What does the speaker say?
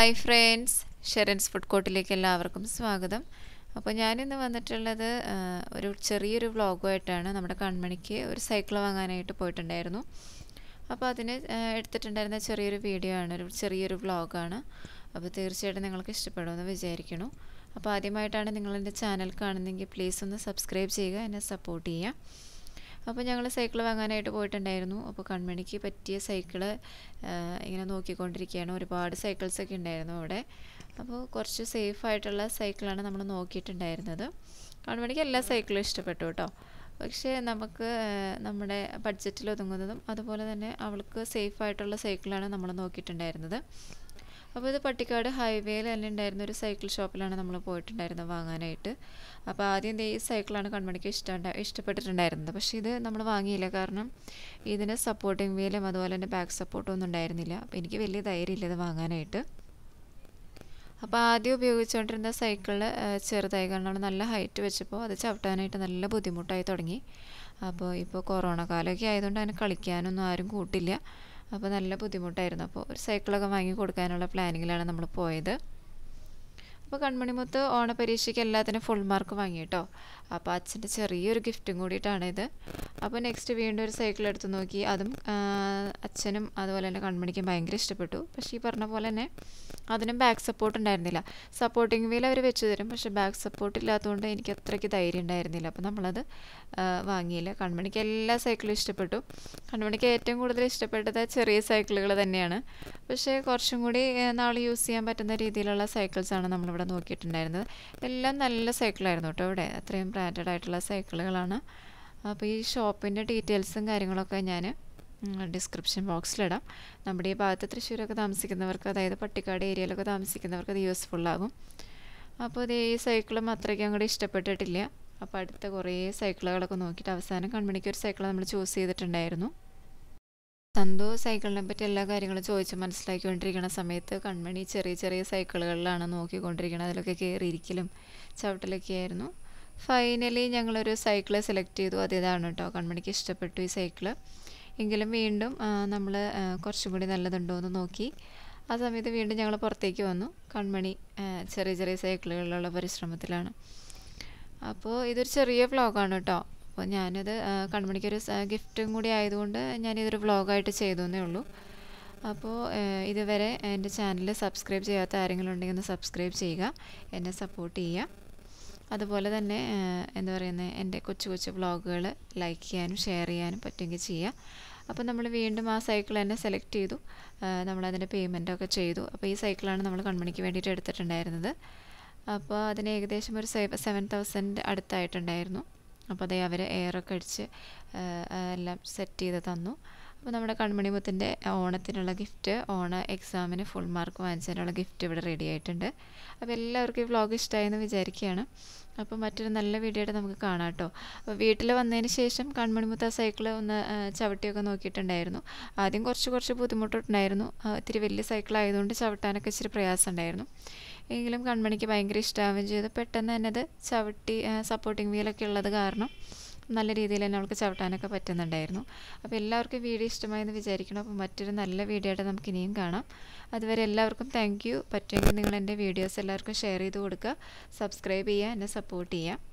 hi friends ഷെറൻസ് food കോർട്ടിലേക്ക് എല്ലാവർക്കും സ്വാഗതം അപ്പോൾ ഞാനിന്ന് വന്നിട്ടുള്ളത് ആ, ഒരു ചെറിയൊരു വ്ളോഗുമായിട്ടാണ് നമ്മുടെ കൺമണിക്ക് ഒരു സൈക്കിൾ വാങ്ങാനായിട്ട് പോയിട്ടുണ്ടായിരുന്നു അപ്പോൾ അതിന് ആ, എടുത്തിട്ടുണ്ടായിരുന്ന ചെറിയൊരു വീഡിയോ ആണ് ഒരു ചെറിയൊരു വ്ളോഗാണ് അപ്പോൾ തീർച്ചയായിട്ടും നിങ്ങൾക്ക് ഇഷ്ടപ്പെടുമെന്ന് വിചാരിക്കുന്നു അപ്പോൾ ആദ്യമായിട്ടാണ് നിങ്ങൾ എൻ്റെ ചാനൽ കാണുന്നതെങ്കിൽ പ്ലീസ് ഒന്ന് സബ്സ്ക്രൈബ് ചെയ്യുക എന്നെ സപ്പോർട്ട് ചെയ്യുക അപ്പോൾ ഞങ്ങൾ സൈക്കിൾ വാങ്ങാനായിട്ട് പോയിട്ടുണ്ടായിരുന്നു അപ്പോൾ കൺമണിക്ക് പറ്റിയ സൈക്കിള് ഇങ്ങനെ നോക്കിക്കൊണ്ടിരിക്കുകയാണ് ഒരുപാട് സൈക്കിൾസൊക്കെ ഉണ്ടായിരുന്നു അവിടെ അപ്പോൾ കുറച്ച് സേഫ് ആയിട്ടുള്ള സൈക്കിളാണ് നമ്മൾ നോക്കിയിട്ടുണ്ടായിരുന്നത് കൺമണിക്ക് എല്ലാ സൈക്കിളും ഇഷ്ടപ്പെട്ടു കേട്ടോ പക്ഷേ നമുക്ക് ആ, നമ്മുടെ ബഡ്ജറ്റിൽ ഒതുങ്ങുന്നതും അതുപോലെ തന്നെ അവൾക്ക് സേഫ് ആയിട്ടുള്ള സൈക്കിളാണ് നമ്മൾ നോക്കിയിട്ടുണ്ടായിരുന്നത് അപ്പോൾ ഇത് പട്ടിക്കാട് ഹൈവേയിൽ തന്നെ ഉണ്ടായിരുന്ന ഒരു സൈക്കിൾ ഷോപ്പിലാണ് നമ്മൾ പോയിട്ടുണ്ടായിരുന്നത് വാങ്ങാനായിട്ട് അപ്പോൾ ആദ്യം ദേ ഈ സൈക്കിളാണ് കൺമണിക്ക് ഇഷ്ടം ഇഷ്ടപ്പെട്ടിട്ടുണ്ടായിരുന്നത് പക്ഷേ ഇത് നമ്മൾ വാങ്ങിയില്ല കാരണം ഇതിന് സപ്പോർട്ടിംഗ് വീലും അതുപോലെ തന്നെ ബാക്ക് സപ്പോർട്ടും ഒന്നും ഉണ്ടായിരുന്നില്ല അപ്പോൾ എനിക്ക് വലിയ ധൈര്യമില്ല ഇത് വാങ്ങാനായിട്ട് അപ്പോൾ ആദ്യം ഉപയോഗിച്ചുകൊണ്ടിരുന്ന സൈക്കിളിൽ ചെറുതായി കാരണം നല്ല ഹൈറ്റ് വെച്ചപ്പോൾ അത് ചവിട്ടാനായിട്ട് നല്ല ബുദ്ധിമുട്ടായി തുടങ്ങി അപ്പോൾ ഇപ്പോൾ കൊറോണ കാലമൊക്കെ ആയതുകൊണ്ട് അതിന് കളിക്കാനൊന്നും ആരും കൂട്ടില്ല അപ്പോൾ നല്ല ബുദ്ധിമുട്ടായിരുന്നു അപ്പോൾ ഒരു സൈക്കിളൊക്കെ വാങ്ങി കൊടുക്കാനുള്ള പ്ലാനിങ്ങിലാണ് നമ്മൾ പോയത് അപ്പോൾ കൺമണിമുത്ത് ഓണപരീക്ഷയ്ക്ക് എല്ലാത്തിനും ഫുൾ മാർക്ക് വാങ്ങി കേട്ടോ അപ്പോൾ അച്ഛൻ്റെ ചെറിയൊരു ഗിഫ്റ്റും കൂടിയിട്ടാണ് ഇത് അപ്പോൾ നെക്സ്റ്റ് വീണ്ടും ഒരു സൈക്കിൾ എടുത്ത് നോക്കി അതും ആ, അച്ഛനും അതുപോലെ തന്നെ കൺമണിക്കും ഭയങ്കര ഇഷ്ടപ്പെട്ടു പക്ഷേ ഈ പറഞ്ഞ പോലെ തന്നെ അതിനും ബാക്ക് സപ്പോർട്ട് ഉണ്ടായിരുന്നില്ല സപ്പോർട്ടിങ് വീൽ അവർ വെച്ച് തരും പക്ഷേ ബാക്ക് സപ്പോർട്ട് ഇല്ലാത്തതുകൊണ്ട് എനിക്ക് അത്രയ്ക്ക് ധൈര്യം ഉണ്ടായിരുന്നില്ല അപ്പോൾ നമ്മളത് ആ, വാങ്ങിയില്ല കൺമണിക്ക് എല്ലാ സൈക്കിളും ഇഷ്ടപ്പെട്ടു കൺമണിക്ക് ഏറ്റവും കൂടുതൽ ഇഷ്ടപ്പെട്ടത് ചെറിയ സൈക്കിളുകൾ തന്നെയാണ് പക്ഷേ കുറച്ചും കൂടി നാൾ യൂസ് ചെയ്യാൻ പറ്റുന്ന രീതിയിലുള്ള സൈക്കിൾസാണ് നമ്മളിവിടെ നോക്കിയിട്ടുണ്ടായിരുന്നത് എല്ലാം നല്ല സൈക്കിളായിരുന്നു കേട്ടോ ഇവിടെ അത്രയും ബ്രാൻഡഡ് ആയിട്ടുള്ള സൈക്കിളുകളാണ് അപ്പോൾ ഈ ഷോപ്പിൻ്റെ ഡീറ്റെയിൽസും കാര്യങ്ങളൊക്കെ ഞാൻ ഡിസ്ക്രിപ്ഷൻ ബോക്സിലിടാം നമ്മുടെ ഈ ഭാഗത്ത് തൃശ്ശൂരൊക്കെ താമസിക്കുന്നവർക്ക് അതായത് പട്ടിക്കാട് ഏരിയയിലൊക്കെ താമസിക്കുന്നവർക്ക് അത് യൂസ്ഫുൾ ആകും അപ്പോൾ ഇത് ഈ സൈക്കിളും അത്രയ്ക്ക് അങ്ങോട്ട് ഇഷ്ടപ്പെട്ടിട്ടില്ല അപ്പോൾ അടുത്ത കുറേ സൈക്കിളുകളൊക്കെ നോക്കിയിട്ട് അവസാനം കൺമണിക്ക് ഒരു സൈക്കിൾ നമ്മൾ ചൂസ് ചെയ്തിട്ടുണ്ടായിരുന്നു സന്തു സൈക്കിളിനെ പറ്റി എല്ലാ കാര്യങ്ങളും ചോദിച്ച് മനസ്സിലാക്കിക്കൊണ്ടിരിക്കുന്ന സമയത്ത് കൺമണി ചെറിയ ചെറിയ സൈക്കിളുകളിലാണ് നോക്കിക്കൊണ്ടിരിക്കുന്നത് അതിലൊക്കെ കയറിയിരിക്കലും ചവിട്ടലൊക്കെ ആയിരുന്നു ഫൈനലി ഞങ്ങളൊരു സൈക്കിൾ സെലക്ട് ചെയ്തു അത് ഇതാണ് കേട്ടോ കൺമണിക്ക് ഇഷ്ടപ്പെട്ടു ഈ സൈക്കിള് എങ്കിലും വീണ്ടും നമ്മൾ കുറച്ചും കൂടി നല്ലതുണ്ടോ എന്ന് നോക്കി ആ സമയത്ത് വീണ്ടും ഞങ്ങൾ പുറത്തേക്ക് വന്നു കൺമണി ആ, ചെറിയ ചെറിയ സൈക്കിളുകളിലുള്ള പരിശ്രമത്തിലാണ് അപ്പോൾ ഇതൊരു ചെറിയ വ്ളോഗാണ് കേട്ടോ അപ്പോൾ ഞാനത് ആ, കൺമണിക്കൊരു സ- ഗിഫ്റ്റും കൂടി ആയതുകൊണ്ട് ഞാനിതൊരു വ്ളോഗായിട്ട് ചെയ്തു എന്നേ ഉള്ളൂ അപ്പോൾ ആ, ഇതുവരെ എൻ്റെ ചാനൽ സബ്സ്ക്രൈബ് ചെയ്യാത്ത ആരെങ്കിലും ഉണ്ടെങ്കിൽ ഒന്ന് സബ്സ്ക്രൈബ് ചെയ്യുക എന്നെ സപ്പോർട്ട് ചെയ്യുക അതുപോലെ തന്നെ ആ, എന്താ പറയുന്നത് എൻ്റെ കൊച്ചു കൊച്ചു വ്ളോഗുകൾ ലൈക്ക് ചെയ്യാനും ഷെയർ ചെയ്യാനും പറ്റുമെങ്കിൽ ചെയ്യുക അപ്പോൾ നമ്മൾ വീണ്ടും ആ സൈക്കിൾ തന്നെ സെലക്ട് ചെയ്തു ആ, നമ്മളതിൻ്റെ പേയ്മെൻറ്റൊക്കെ ചെയ്തു അപ്പോൾ ഈ സൈക്കിളാണ് നമ്മൾ കൺമണിക്ക് വേണ്ടിയിട്ട് എടുത്തിട്ടുണ്ടായിരുന്നത് അപ്പോൾ അതിന് ഏകദേശം ഒരു സെവൻ തൗസൻഡ് അടുത്തായിട്ടുണ്ടായിരുന്നു അപ്പോൾ അതേ അവർ എയറൊക്കെ അടിച്ച് ആ, ആ, എല്ലാം സെറ്റ് ചെയ്ത് തന്നു അപ്പോൾ നമ്മുടെ കൺമണിമുത്തിൻ്റെ ഓണത്തിനുള്ള ഗിഫ്റ്റ് ഓണ എക്സാമിന് ഫുൾ മാർക്ക് വാങ്ങിച്ചതിനുള്ള ഗിഫ്റ്റ് ഇവിടെ റെഡി ആയിട്ടുണ്ട് അപ്പോൾ എല്ലാവർക്കും ഈ വ്ളോഗ് ഇഷ്ടമായെന്ന് വിചാരിക്കുകയാണ് അപ്പോൾ മറ്റൊരു നല്ല വീഡിയോ ആയിട്ട് നമുക്ക് കാണാം കേട്ടോ അപ്പോൾ വീട്ടിൽ വന്നതിന് ശേഷം കൺമണിമുത്ത സൈക്കിൾ ഒന്ന് ആ, ചവിട്ടിയൊക്കെ നോക്കിയിട്ടുണ്ടായിരുന്നു ആദ്യം കുറച്ച് കുറച്ച് ബുദ്ധിമുട്ടുണ്ടായിരുന്നു ആ, ഇത്തിരി വലിയ സൈക്കിൾ ആയതുകൊണ്ട് ചവിട്ടാനൊക്കെ ഇച്ചിരി പ്രയാസം ഉണ്ടായിരുന്നു എങ്കിലും കൺമണിക്ക് ഭയങ്കര ഇഷ്ടമാവുകയും ചെയ്തു പെട്ടെന്ന് തന്നെ അത് ചവിട്ടി സപ്പോർട്ടിങ് വീലൊക്കെ ഉള്ളത് കാരണം നല്ല രീതിയിൽ തന്നെ അവൾക്ക് ചവിട്ടാനൊക്കെ പറ്റുന്നുണ്ടായിരുന്നു അപ്പോൾ എല്ലാവർക്കും വീഡിയോ ഇഷ്ടമായെന്ന് വിചാരിക്കണം അപ്പോൾ മറ്റൊരു നല്ല വീഡിയോ ആയിട്ട് നമുക്ക് ഇനിയും കാണാം അതുവരെ എല്ലാവർക്കും താങ്ക് യു പറ്റുമെങ്കിൽ നിങ്ങൾ എൻ്റെ വീഡിയോസ് എല്ലാവർക്കും ഷെയർ ചെയ്ത് കൊടുക്കുക സബ്സ്ക്രൈബ് ചെയ്യുക എന്നെ സപ്പോർട്ട് ചെയ്യുക